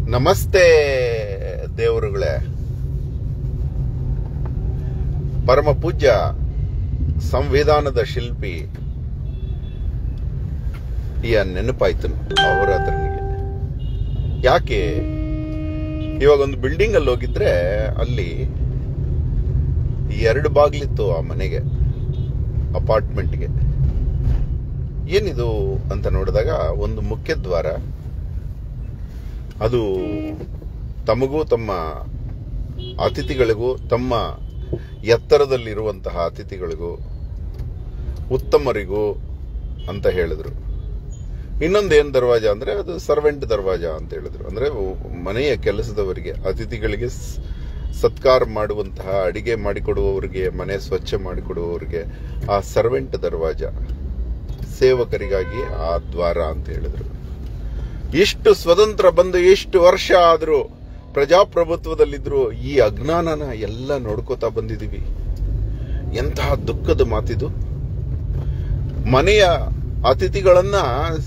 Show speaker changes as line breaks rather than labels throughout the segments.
ನಮಸ್ತೆ ದೇವರುಗಳೇ ಪರಮ ಪೂಜ್ಯ ಸಂವಿಧಾನದ ಶಿಲ್ಪಿ ಈ ನೆನಪಾಯ್ತು ಅವರ ನನಗೆ ಯಾಕೆ ಇವಾಗ ಒಂದು ಬಿಲ್ಡಿಂಗ್ ಅಲ್ಲಿ ಹೋಗಿದ್ರೆ ಅಲ್ಲಿ ಎರಡು ಬಾಗ್ಲಿತ್ತು ಆ ಮನೆಗೆ ಅಪಾರ್ಟ್ಮೆಂಟ್ಗೆ ಏನಿದು ಅಂತ ನೋಡಿದಾಗ ಒಂದು ಮುಖ್ಯ ದ್ವಾರ ಅದು ತಮಗೂ ತಮ್ಮ ಅತಿಥಿಗಳಿಗೂ ತಮ್ಮ ಎತ್ತರದಲ್ಲಿರುವಂತಹ ಅತಿಥಿಗಳಿಗೂ ಉತ್ತಮರಿಗೂ ಅಂತ ಹೇಳಿದ್ರು ಇನ್ನೊಂದು ಏನ್ ದರ್ವಾಜ ಅಂದ್ರೆ ಅದು ಸರ್ವೆಂಟ್ ದರ್ವಾಜ ಅಂತ ಹೇಳಿದ್ರು ಅಂದ್ರೆ ಮನೆಯ ಕೆಲಸದವರಿಗೆ ಅತಿಥಿಗಳಿಗೆ ಸ್- ಸತ್ಕಾರ ಮಾಡುವಂತಹ ಅಡಿಗೆ ಮಾಡಿಕೊಡುವವರಿಗೆ ಮನೆ ಸ್ವಚ್ಛ ಮಾಡಿಕೊಡುವವರಿಗೆ ಆ ಸರ್ವೆಂಟ್ ದರ್ವಾಜ ಸೇವಕರಿಗಾಗಿ ಆ ದ್ವಾರ ಅಂತ ಹೇಳಿದ್ರು ಇಷ್ಟು ಸ್ವತಂತ್ರ ಬಂದು ಎಷ್ಟು ವರ್ಷ ಆದ್ರೂ ಪ್ರಜಾಪ್ರಭುತ್ವದಲ್ಲಿದ್ರು ಈ ಅಜ್ಞಾನನ ಎಲ್ಲ ನೋಡ್ಕೋತಾ ಬಂದಿದೀವಿ ಎಂತಹ ದುಃಖದ ಮಾತಿದು ಮನೆಯ ಅತಿಥಿಗಳನ್ನ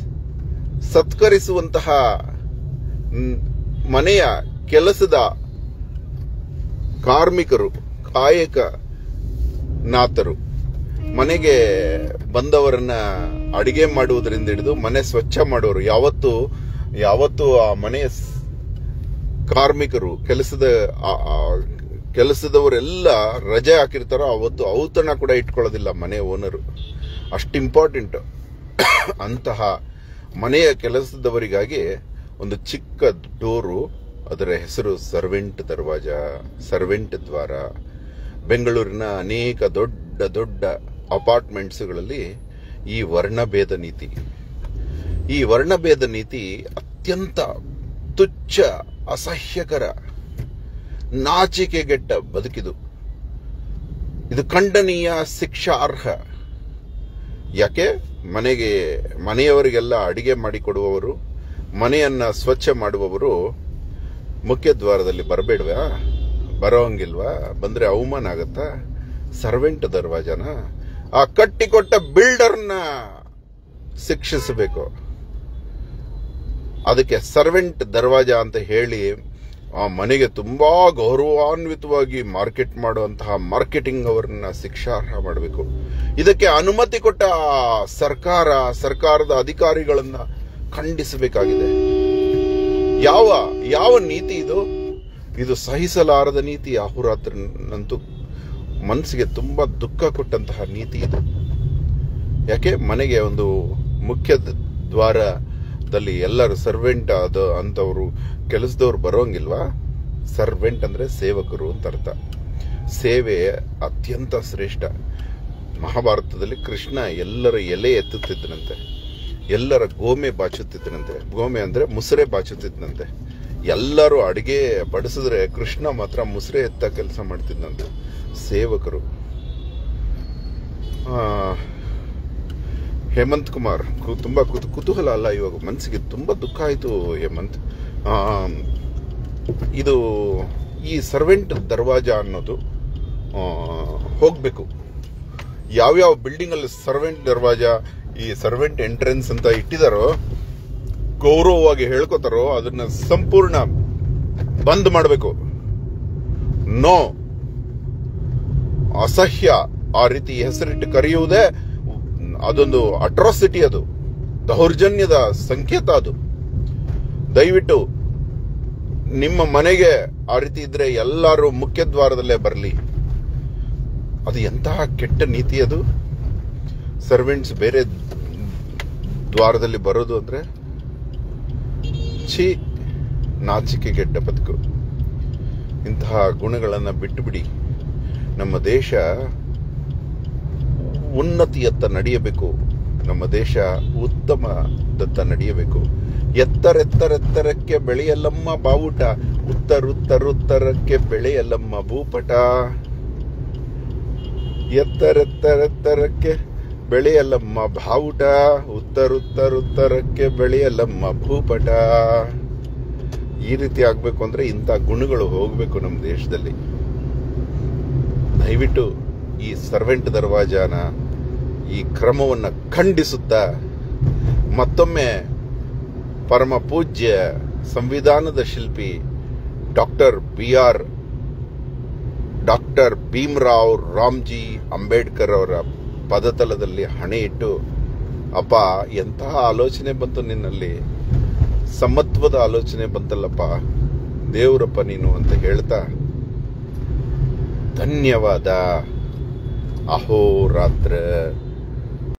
ಸತ್ಕರಿಸುವಂತಹ ಮ್, ಮನೆಯ ಕೆಲಸದ ಕಾರ್ಮಿಕರು ಕಾಯಕ ನಾಥರು ಮನೆಗೆ ಬಂದವರನ್ನ ಅಡಿಗೆ ಮಾಡುವುದರಿಂದ ಹಿಡಿದು ಮನೆ ಸ್ವಚ್ಛ ಮಾಡೋರು ಯಾವತ್ತು ಯಾವತ್ತು ಆ ಮನೆಯ ಸ್- ಕಾರ್ಮಿಕರು ಕೆಲಸದ ಆ- ಆ ಕೆಲಸದವರೆಲ್ಲ ರಜೆ ಹಾಕಿರ್ತಾರೋ ಅವತ್ತು ಔತಣ ಕೂಡ ಇಟ್ಕೊಳ್ಳೋದಿಲ್ಲ ಮನೆ ಓನರು ಅಷ್ಟು ಇಂಪಾರ್ಟೆಂಟ್ ಅಂತಹ ಮನೆಯ ಕೆಲಸದವರಿಗಾಗಿ ಒಂದು ಚಿಕ್ಕ ಡೋರು ಅದರ ಹೆಸರು ಸರ್ವೆಂಟ್ ದರ್ವಾಜ ಸರ್ವೆಂಟ್ ದ್ವಾರ ಬೆಂಗಳೂರಿನ ಅನೇಕ ದೊಡ್ಡ ದೊಡ್ಡ ಅಪಾರ್ಟ್ಮೆಂಟ್ಸ್ಗಳಲ್ಲಿ ಈ ವರ್ಣಭೇದ ನೀತಿ ಈ ವರ್ಣಭೇದ ನೀತಿ ಅತ್ಯಂತ ತುಚ್ಛ ಅಸಹ್ಯಕರ ನಾಚಿಕೆಗೆಟ್ಟ ಬದುಕಿದು ಇದು ಖಂಡನೀಯ ಶಿಕ್ಷಾರ್ಹ ಯಾಕೆ ಮನೆಗೆ ಮನೆಯವರಿಗೆಲ್ಲ ಅಡಿಗೆ ಮಾಡಿಕೊಡುವವರು ಮನೆಯನ್ನ ಸ್ವಚ್ಛ ಮಾಡುವವರು ಮುಖ್ಯ ದ್ವಾರದಲ್ಲಿ ಬರಬೇಡ್ವಾ ಬರೋಂಗಿಲ್ವಾ ಬಂದ್ರೆ ಅವಮಾನ ಆಗತ್ತಾ ಸರ್ವೆಂಟ್ ದರ್ವಾಜನ ಆ ಕಟ್ಟಿಕೊಟ್ಟ ಬಿಲ್ಡರ್ನ ಶಿಕ್ಷಿಸಬೇಕು ಅದಕ್ಕೆ ಸರ್ವೆಂಟ್ ದರ್ವಾಜ ಅಂತ ಹೇಳಿ ಆ ಮನೆಗೆ ತುಂಬಾ ಗೌರವಾನ್ವಿತವಾಗಿ ಮಾರ್ಕೆಟ್ ಮಾಡುವಂತಹ ಮಾರ್ಕೆಟಿಂಗ್ ಅವರನ್ನ ಶಿಕ್ಷಾರ್ಹ ಮಾಡಬೇಕು ಇದಕ್ಕೆ ಅನುಮತಿ ಕೊಟ್ಟ ಆ ಸರ್ಕಾರ ಸರ್ಕಾರದ ಅಧಿಕಾರಿಗಳನ್ನ ಖಂಡಿಸಬೇಕಾಗಿದೆ ಯಾವ ಯಾವ ನೀತಿ ಇದು ಇದು ಸಹಿಸಲಾರದ ನೀತಿ ಅಹೋರಾತ್ರನಂತೂ ಮನಸ್ಸಿಗೆ ತುಂಬಾ ದುಃಖ ಕೊಟ್ಟಂತಹ ನೀತಿ ಇದು ಯಾಕೆ ಮನೆಗೆ ಒಂದು ಮುಖ್ಯ ದ್- ದ್ವಾರದಲ್ಲಿ ಎಲ್ಲರೂ ಸರ್ವೆಂಟ್ ಅದು ಅಂತವರು ಕೆಲಸದವ್ರು ಬರೋಂಗಿಲ್ವಾ ಸರ್ವೆಂಟ್ ಅಂದ್ರೆ ಸೇವಕರು ಅಂತ ಅರ್ಥ ಸೇವೆ ಅತ್ಯಂತ ಶ್ರೇಷ್ಠ ಮಹಾಭಾರತದಲ್ಲಿ ಕೃಷ್ಣ ಎಲ್ಲರ ಎಲೆ ಎತ್ತುತ್ತಿದ್ದನಂತೆ ಎಲ್ಲರ ಗೋಮೆ ಬಾಚುತ್ತಿದ್ದನಂತೆ ಗೋಮೆ ಅಂದ್ರೆ ಮುಸುರೆ ಬಾಚುತ್ತಿದ್ದನಂತೆ ಎಲ್ಲರೂ ಅಡಿಗೆ ಬಡಿಸಿದ್ರೆ ಕೃಷ್ಣ ಮಾತ್ರ ಮುಸುರೆ ಎತ್ತ ಕೆಲಸ ಮಾಡ್ತಿದ್ದಂತೆ ಸೇವಕರು ಆ, ಹೇಮಂತ್ ಕುಮಾರ್ ಕು- ತುಂಬಾ ಕುತು- ಕುತೂಹಲ ಅಲ್ಲ ಇವಾಗ ಮನಸ್ಸಿಗೆ ತುಂಬಾ ದುಃಖ ಆಯ್ತು ಹೇಮಂತ್ ಆ, ಇದು ಈ ಸರ್ವೆಂಟ್ ದರ್ವಾಜ ಅನ್ನೋದು ಆ, ಹೋಗ್ಬೇಕು ಯಾವ್ಯಾವ ಬಿಲ್ಡಿಂಗ್ ಅಲ್ಲಿ ಸರ್ವೆಂಟ್ ದರ್ವಾಜ ಈ ಸರ್ವೆಂಟ್ ಎಂಟ್ರೆನ್ಸ್ ಅಂತ ಇಟ್ಟಿದಾರೋ ಗೌರವವಾಗಿ ಹೇಳ್ಕೊತಾರೋ ಅದನ್ನ ಸಂಪೂರ್ಣ ಬಂದ್ ಮಾಡಬೇಕು ನೋ ಅಸಹ್ಯ ಆ ರೀತಿ ಹೆಸರಿಟ್ಟು ಕರೆಯುವುದೇ ಅದೊಂದು ಅಟ್ರಾಸಿಟಿ ಅದು ದೌರ್ಜನ್ಯದ ಸಂಕೇತ ಅದು ದಯವಿಟ್ಟು ನಿಮ್ಮ ಮನೆಗೆ ಆ ರೀತಿ ಇದ್ರೆ ಎಲ್ಲರೂ ಮುಖ್ಯ ದ್ವಾರದಲ್ಲೇ ಬರಲಿ ಅದು ಎಂತಹ ಕೆಟ್ಟ ನೀತಿ ಅದು ಸರ್ವೆಂಟ್ಸ್ ಬೇರೆ ದ್ವಾರದಲ್ಲಿ ಬರೋದು ಅಂದ್ರೆ ಛೀ ನಾಚಿಕೆಗೆಡ್ಡ ಬದುಕು ಇಂತಹ ಗುಣಗಳನ್ನು ಬಿಟ್ಟು ಬಿಡಿ ನಮ್ಮ ದೇಶ ಉನ್ನತಿಯತ್ತ ನಡೆಯಬೇಕು ನಮ್ಮ ದೇಶ ಉತ್ತಮದತ್ತ ನಡೆಯಬೇಕು ಎತ್ತರೆತ್ತರೆತ್ತರಕ್ಕೆ ಬೆಳೆಯಲ್ಲಮ್ಮ ಬಾವುಟ ಉತ್ತರುತ್ತರುತ್ತರಕ್ಕೆ ಬೆಳೆಯಲ್ಲಮ್ಮ ಭೂಪಟ ಎತ್ತರೆತ್ತರೆತ್ತರಕ್ಕೆ ಬೆಳೆಯಲ್ಲಮ್ಮ ಬಾವುಟ ಉತ್ತರುತ್ತರುತ್ತರಕ್ಕೆ ಬೆಳೆಯಲ್ಲಮ್ಮ ಭೂಪಟ ಈ ರೀತಿ ಆಗ್ಬೇಕು ಅಂದ್ರೆ ಇಂಥ ಗುಣಗಳು ಹೋಗ್ಬೇಕು ನಮ್ಮ ದೇಶದಲ್ಲಿ ದಯವಿಟ್ಟು ಈ ಸರ್ವೆಂಟ್ ದರ್ವಾಜಾನ ಈ ಕ್ರಮವನ್ನು ಖಂಡಿಸುತ್ತಾ ಮತ್ತೊಮ್ಮೆ ಪರಮ ಪೂಜ್ಯ ಸಂವಿಧಾನದ ಶಿಲ್ಪಿ doctor B R doctor Bhimrao Ramji Ambedkar ಅವರ ಪದತಲದಲ್ಲಿ ಹಣೆ ಇಟ್ಟು ಅಪ್ಪ ಎಂತಹ ಆಲೋಚನೆ ಬಂತು ನಿನ್ನಲ್ಲಿ ಸಮತ್ವದ ಆಲೋಚನೆ ಬಂತಲ್ಲಪ್ಪ ದೇವರಪ್ಪ ನೀನು ಅಂತ ಹೇಳ್ತಾ ಧನ್ಯವಾದ ಅಹೋರಾತ್ರ